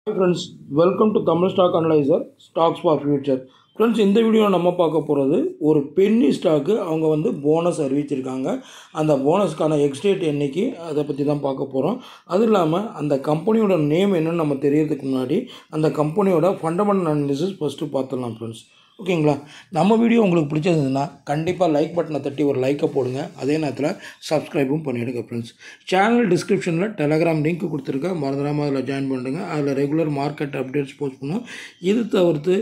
friends welcome to Tamil stock analyser stocks for future friends இந்த வீடியோவில் நம்ம பார்க்க போகிறது ஒரு பென்னி ஸ்டாக்கு அவங்க வந்து போனஸ் அறிவிச்சிருக்காங்க அந்த போனஸ்க்கான எக்ஸ்டேட் என்னைக்கு அதை பற்றி தான் பார்க்க போகிறோம் அது இல்லாமல் அந்த கம்பெனியோட நேம் என்னன்னு நம்ம தெரியறதுக்கு முன்னாடி அந்த கம்பெனியோட ஃபண்டமெண்டல் அனாலிசிஸ் ஃபஸ்ட்டு பார்த்துடலாம் ஃப்ரெண்ட்ஸ் ஓகேங்களா நம்ம வீடியோ உங்களுக்கு பிடிச்சிருந்ததுன்னா கண்டிப்பாக லைக் பட்டனை தட்டி ஒரு லைக்கை போடுங்க அதே நேரத்தில் சப்ஸ்கிரைபும் பண்ணிவிடுங்க ஃப்ரெண்ட்ஸ் சேனல் டிஸ்கிரிப்ஷனில் டெலகிராம் லிங்க் கொடுத்துருக்கேன் மறந்துடாமல் அதில் ஜாயின் பண்ணுங்க அதில் ரெகுலர் மார்க்கெட் அப்டேட்ஸ் போஸ்ட் பண்ணுவோம் இது தவிர்த்து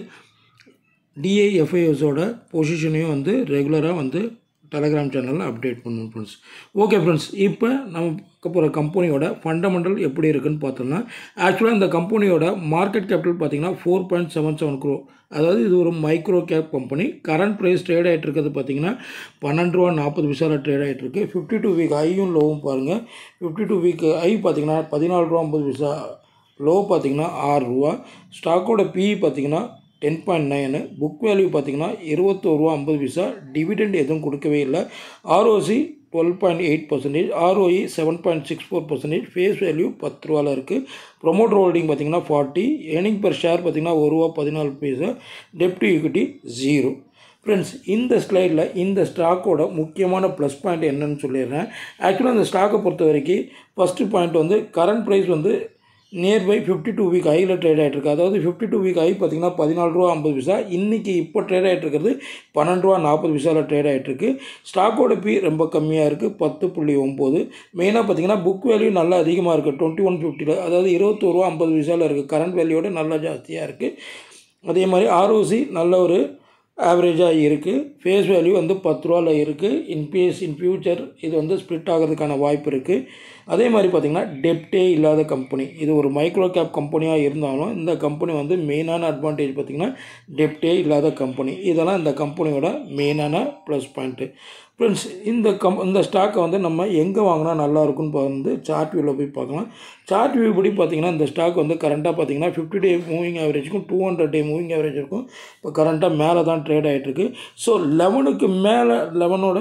டிஐஎஃப்ஐஎஸோட பொசிஷனையும் வந்து ரெகுலராக வந்து டெலகிராம் சேனலில் அப்டேட் பண்ணுவோம் ஃப்ரெண்ட்ஸ் ஓகே ஃப்ரெண்ட்ஸ் இப்போ நம்ம பார்க்க போகிற கம்பெனியோட ஃபண்டமெண்டல் எப்படி இருக்குன்னு பார்த்தோம்னா ஆக்சுவலாக இந்த கம்பெனியோட மார்க்கெட் கேபிட்டல் பார்த்தீங்கன்னா four point seven seven crore அதாவது இது ஒரு micro cap company current price trade ஆகிட்டு இருக்கிறது பார்த்தீங்கன்னா பன்னெண்டு ரூபா நாற்பது பைசாவில் ட்ரேட் ஆகிட்டு இருக்கு ஃபிஃப்டி டூ வீக் ஹையும் லோவும் பாருங்கள் ஃபிஃப்டி டூ வீக் ஹை பார்த்தீங்கன்னா பதினாலு ரூபா ஐம்பது பைசா லோ பார்த்தீங்கன்னா ஆறு ரூபா ஸ்டாக்கோட பிஇ பார்த்தீங்கன்னா ten point nine book value பார்த்தீங்கன்னா இருபத்தோரு ரூபா ஐம்பது பைசா டிவிடெண்ட் எதுவும் கொடுக்கவே இல்லை ROC twelve point eight percentage ROE seven point six four percentage face value பத்து ரூபாவில் இருக்குது ப்ரொமோட்டர் ஹோல்டிங் பார்த்தீங்கன்னா ஃபார்ட்டி ஏர்னிங் பர் ஷேர் பார்த்தீங்கன்னா ஒரு ரூபா பதினாலு பைசா டெப்ட் ஈக்விட்டி ஜீரோ ஃப்ரெண்ட்ஸ் இந்த ஸ்லைடில் இந்த ஸ்டாக்கோட முக்கியமான ப்ளஸ் பாயிண்ட் என்னன்னு சொல்லிடுறேன் ஆக்சுவலாக இந்த ஸ்டாக்கை பொறுத்த வரைக்கும் ஃபஸ்ட்டு பாயிண்ட் வந்து கரண்ட் ப்ரைஸ் வந்து நியர்பை ஃபிஃப்டி டூ வீக் ஹையில் ட்ரேட் ஆகிட்டு இருக்கு அதாவது ஃபிஃப்டி டூ வீக் ஹை பார்த்தீங்கன்னா பதினாலு ரூபா ஐம்பது பைசா இன்றைக்கி இப்போ ட்ரேட் ஆகிட்டு இருக்கிறது பன்னெண்டு ரூபா நாற்பது பைசாவில் ட்ரேட் ஆகிட்டு இருக்கு ஸ்டாக்கோட பி ரொம்ப கம்மியாக இருக்குது பத்து புள்ளி ஒம்பது மெயினாக பார்த்தீங்கன்னா புக் வேல்யூ நல்லா அதிகமாக இருக்குது டுவெண்ட்டி ஒன் ஃபிஃப்டியில் அதாவது இருபத்தோரு ரூபா ஐம்பது பைசாவில் இருக்குது கரண்ட் வேல்யூவோட நல்லா ஜாஸ்தியாக இருக்குது அதே மாதிரி ஆர்ஓசி நல்ல ஒரு ஆவரேஜாக இருக்குது ஃபேஸ் வேல்யூ வந்து பத்து ரூபாவில் இருக்குது இன்கேஸ் இன் ஃபியூச்சர் இது வந்து ஸ்ப்ளிட் ஆகிறதுக்கான வாய்ப்பு இருக்குது அதே மாதிரி பார்த்திங்கன்னா டெப்டே இல்லாத கம்பெனி இது ஒரு மைக்ரோ கேப் கம்பெனியாக இருந்தாலும் இந்த கம்பெனி வந்து மெயினான அட்வான்டேஜ் பார்த்திங்கன்னா டெப்டே இல்லாத கம்பெனி இதெல்லாம் இந்த கம்பெனியோட மெயினான ப்ளஸ் பாயிண்ட்டு ஃப்ரெண்ட்ஸ் இந்த கம் இந்த ஸ்டாக்கை வந்து நம்ம எங்கே வாங்கினா நல்லா இருக்கும்னு வந்து சார்ட் வியூவில் போய் பார்க்கலாம் சார்ட் வியூ படி பார்த்திங்கன்னா இந்த ஸ்டாக் வந்து கரண்ட்டாக பார்த்திங்கன்னா ஃபிஃப்டி டே மூவிங் ஆவரேஜுக்கும் two hundred day moving average இருக்கும் இப்போ கரண்ட்டாக மேலே தான் ட்ரேட் ஆகிட்டுருக்கு ஸோ லெவனுக்கு மேலே லெவனோட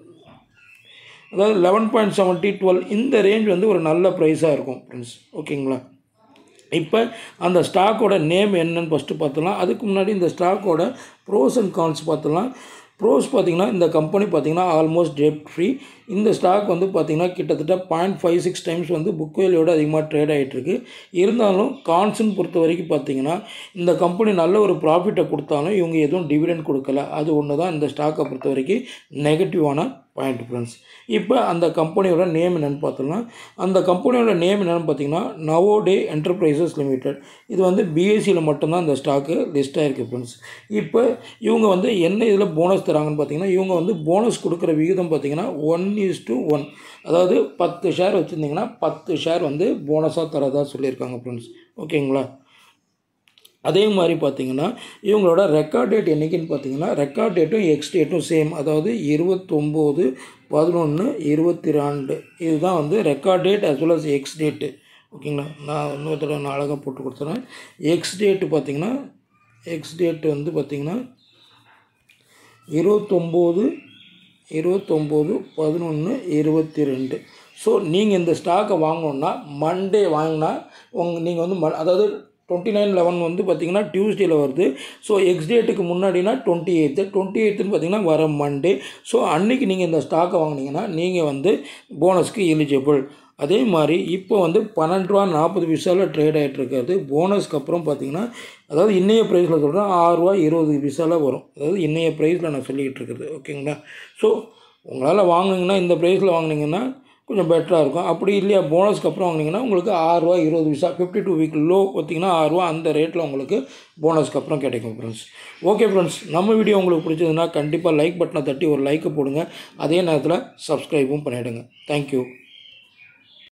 அதாவது லெவன் பாயிண்ட் செவன்ட்டி டுவெல் இந்த ரேஞ்ச் வந்து ஒரு நல்ல ப்ரைஸாக இருக்கும் ஃப்ரெண்ட்ஸ் ஓகேங்களா இப்போ அந்த ஸ்டாக்கோட நேம் என்னன்னு ஃபஸ்ட்டு பார்த்துலாம் அதுக்கு முன்னாடி இந்த ஸ்டாக்கோட ப்ரோஸ் அண்ட் கான்ஸ் பார்த்துலாம் ப்ரோஸ் பார்த்திங்கன்னா இந்த கம்பெனி பார்த்திங்கன்னா ஆல்மோஸ்ட் டெப்ட் ஃப்ரீ இந்த ஸ்டாக் வந்து பார்த்திங்கன்னா கிட்டத்தட்ட பாயிண்ட் ஃபைவ் சிக்ஸ் டைம்ஸ் வந்து புக் வேலையோட அதிகமாக ட்ரேட் ஆகிட்டுருக்கு இருந்தாலும் கான்ஸுன்னு பொறுத்த வரைக்கும் பார்த்திங்கன்னா இந்த கம்பெனி நல்ல ஒரு ப்ராஃபிட்டை கொடுத்தாலும் இவங்க எதுவும் டிவிடெண்ட் கொடுக்கல அது ஒன்று தான் இந்த ஸ்டாக்கை பொறுத்த வரைக்கும் நெகட்டிவான பாயிண்ட் ஃப்ரெண்ட்ஸ் இப்போ அந்த கம்பெனியோட நேம் என்னென்னு பார்த்தோம்னா அந்த கம்பெனியோட நேம் என்னென்னு பார்த்தீங்கன்னா நவோடே என்டர்பிரைசஸ் லிமிடெட் இது வந்து பிஎஸ்சியில் மட்டும்தான் இந்த ஸ்டாக்கு லிஸ்ட் ஆகிருக்கு ஃப்ரெண்ட்ஸ் இப்போ இவங்க வந்து என்ன இதில் போனஸ் தராங்கன்னு பார்த்தீங்கன்னா இவங்க வந்து போனஸ் கொடுக்குற விகிதம் பார்த்தீங்கன்னா ஒன் இஸ் டு ஒன் அதாவது பத்து ஷேர் வச்சுருந்தீங்கன்னா பத்து ஷேர் வந்து போனஸாக தரதா சொல்லியிருக்காங்க ஃப்ரெண்ட்ஸ் ஓகேங்களா அதே மாதிரி பார்த்தீங்கன்னா இவங்களோட ரெக்கார்ட் டேட் என்றைக்குன்னு பார்த்தீங்கன்னா ரெக்கார்ட் டேட்டும் எக்ஸ் டேட்டும் சேம் அதாவது இருபத்தொம்போது பதினொன்று இருபத்தி ரெண்டு இதுதான் வந்து record date as well as ex date ஓகேங்களா நான் இன்னொரு தடவை நான் அழகாக போட்டு கொடுத்துறேன் எக்ஸ் டேட்டு பார்த்தீங்கன்னா எக்ஸ் டேட்டு வந்து பார்த்திங்கன்னா இருபத்தொம்போது இருபத்தொம்போது பதினொன்று இருபத்தி ரெண்டு ஸோ நீங்கள் இந்த ஸ்டாக்கை வாங்கணுன்னா மண்டே வாங்கினா உங்க நீங்கள் வந்து ம அதாவது டுவெண்ட்டி நைன் லெவன் வந்து பார்த்திங்கன்னா டியூஸ்டேயில் வருது ஸோ எக்ஸ் டேட்டுக்கு முன்னாடினா டுவெண்ட்டி எயித்து டுவெண்ட்டி எயித்துன்னு பார்த்தீங்கன்னா வர மண்டே ஸோ அன்றைக்கி நீங்கள் இந்த ஸ்டாக்கை வாங்கினீங்கன்னா நீங்கள் வந்து போனஸ்க்கு எலிஜிபிள் அதே மாதிரி இப்போ வந்து பன்னெண்டு ரூபா நாற்பது பைசாவில் ட்ரேட் ஆகிட்டு இருக்கிறது போனஸ்க்கு அப்புறம் பார்த்தீங்கன்னா அதாவது இன்றைய ப்ரைஸில் சொல்கிறேன் ஆறுரூவா இருபது பைசாவில் வரும் அதாவது இன்றைய ப்ரைஸில் நான் சொல்லிக்கிட்டு இருக்கிறது ஓகேங்களா ஸோ உங்களால் வாங்குனீங்கன்னா இந்த ப்ரைஸில் வாங்கினீங்கன்னா கொஞ்சம் பெட்டராக இருக்கும் அப்படி இல்லையா போனஸ்க்கு அப்புறம் வாங்கினீங்கன்னா உங்களுக்கு ஆறுரூவா இருபது பைசா ஃபிஃப்டி டூ வீக் லோ பார்த்தீங்கன்னா ஆறுரூவா அந்த ரேட்டில் உங்களுக்கு போனஸ்க்கு அப்புறம் கிடைக்கும் ஃப்ரெண்ட்ஸ் ஓகே ஃப்ரெண்ட்ஸ் நம்ம வீடியோ உங்களுக்கு பிடிச்சதுன்னா கண்டிப்பாக லைக் பட்டனை தட்டி ஒரு லைக்கை போடுங்க அதே நேரத்தில் சப்ஸ்கிரைபும் பண்ணிவிடுங்க தேங்க்யூ